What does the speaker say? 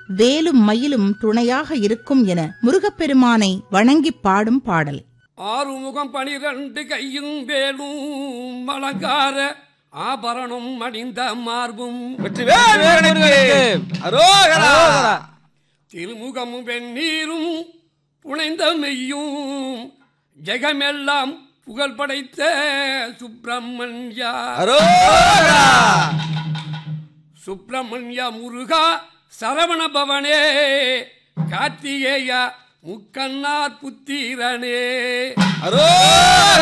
வேலும் மயிலும் துணையாக இருக்கும் என முருகப்பெருமானை வணங்கிப் பாடும் பாடல் ஆறுமுகம் பனிரண்டு கையும் வேலும் அலங்கார ஆபரணம் அணிந்த மார்பும் வெற்றிவேல் வீரனுக்கு அரோகரா திருமுகமும் வெந்நீரும் புனைந்த மெய்யும் ஜெகமெல்லாம் புகழ் படைத்த சுப்பிரமணியா அரோகரா சுப்பிரமணிய முருகா சரவண பவனே கார்த்திகேயா முக்கண்ணார் புத்திரனே அரோகரா